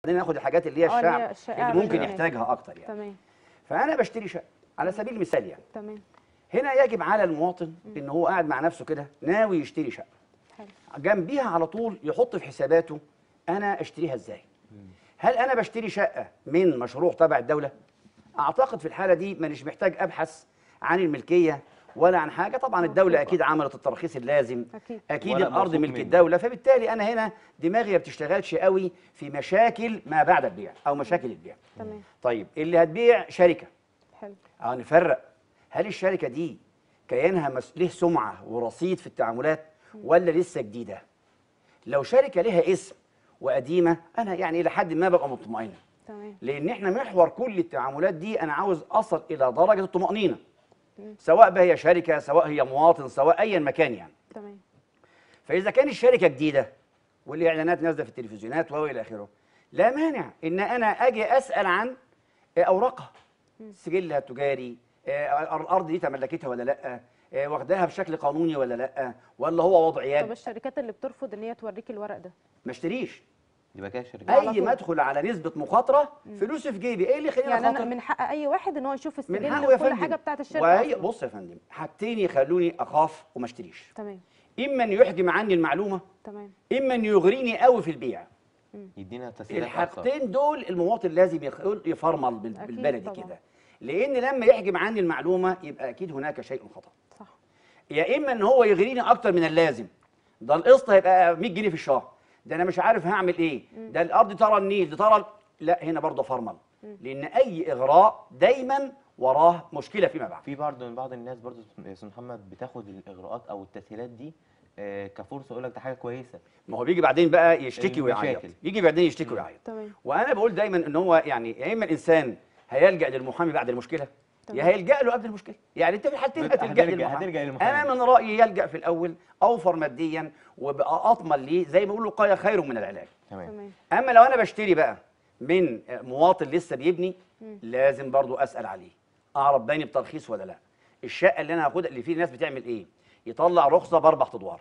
بعدين ناخد الحاجات اللي هي آه، اللي هي الشعب الشائعة اللي ممكن بالناس. يحتاجها اكتر يعني تمام فانا بشتري شقه على سبيل المثال يعني تمام هنا يجب على المواطن ان هو قاعد مع نفسه كده ناوي يشتري شقه حلو جنبيها على طول يحط في حساباته انا اشتريها ازاي هل انا بشتري شقه من مشروع تبع الدوله اعتقد في الحاله دي مانيش محتاج ابحث عن الملكيه ولا عن حاجه طبعا الدوله اكيد عملت الترخيص اللازم أكيد. اكيد ولا الارض موثوق ملك منه. الدوله فبالتالي انا هنا دماغي ما بتشتغلش قوي في مشاكل ما بعد البيع او مشاكل البيع تمام طيب اللي هتبيع شركه حلو اه نفرق هل الشركه دي كيانها مس... له سمعه ورصيد في التعاملات ولا لسه جديده لو شركه لها اسم وقديمه انا يعني الى حد ما ببقى مطمئن تمام لان احنا محور كل التعاملات دي انا عاوز اصل الى درجه الطمانينه سواء بقى هي شركه سواء هي مواطن سواء ايا مكان يعني تمام فاذا كان الشركه جديده والاعلانات نازله في التلفزيونات والى اخره لا مانع ان انا اجي اسال عن اوراقها سجلها التجاري آه، الارض دي تملكتها ولا لا آه، واخداها بشكل قانوني ولا لا ولا هو وضع طب يد الشركات اللي بترفض ان هي توريك الورق ده ما اشتريش يبقى كده الشركات على اي طول. ما ادخل على نسبه مخاطره فلوسي في جيبي ايه اللي يخليني يعني انا اخاطر من حق اي واحد ان هو يشوف من السجل حقه يا وكل فندم حاجه بتاعت الشركه وهي أصلاً. بص يا فندم حاجتين يخلوني اخاف وما اشتريش تمام اما ان يحجم عني المعلومه تمام اما ان يغريني قوي في البيع يدينا تسهيلات اكتر الحاجتين دول المواطن لازم يخ- يفرمل بال- أكيد بالبلدي طبعاً. كده لان لما يحجم عني المعلومه يبقى اكيد هناك شيء خطا صح يا اما ان هو يغريني اكتر من اللازم ده القسط هيبقى 100 جنيه في الشهر ده انا مش عارف هعمل ايه ده الارض دي ترى النيل دي ترى ال- لا هنا برضه فرمل لان اي اغراء دايما وراه مشكله فيما بعد في بعض من بعض الناس برضو يا استاذ محمد بتاخد الاغراءات او التسهيلات دي آه، كفرصه يقول لك ده حاجه كويسه ما هو بيجي بعدين بقى يشتكي ويعيط المشاكل. يجي بعدين يشتكي ويعيط تمام وانا بقول دايما ان هو يعني يا اما الانسان هيلجا للمحامي بعد المشكله يا هيلجا له قبل المشكله يعني انت في الحالتين بت- هتلجا هترجع- للمحامي هترجع للمحامي. انا من رايي يلجا في الاول اوفر ماديا وبقى اطمن ليه زي ما بيقولوا الوقايه خير من العلاج تمام تمام اما لو انا بشتري بقى من مواطن لسه بيبني لازم برضو اسال عليه اعرف باني بترخيص ولا لا الشقه اللي انا هاخدها اللي فيه ناس بتعمل ايه يطلع رخصه باربع ادوار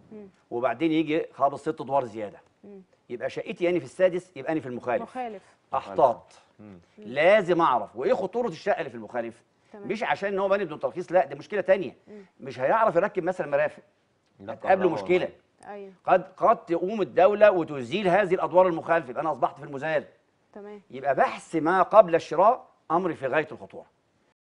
وبعدين يجي خابص ست ادوار زياده يبقى شقتي يعني في السادس يبقى انا في المخالف مخالف احتاط مم. لازم اعرف وايه خطوره الشقه اللي في المخالف تمام. مش عشان ان هو باني بدون ترخيص لا دي مشكله تانية مش هيعرف يركب مثلا مرافق لا هتقابله كهرباء مشكله ايوه قد قد تقوم الدوله وتزيل هذه الادوار المخالفه يبقى انا اصبحت في المزال تمام يبقى بحث ما قبل الشراء امر في غايه الخطوره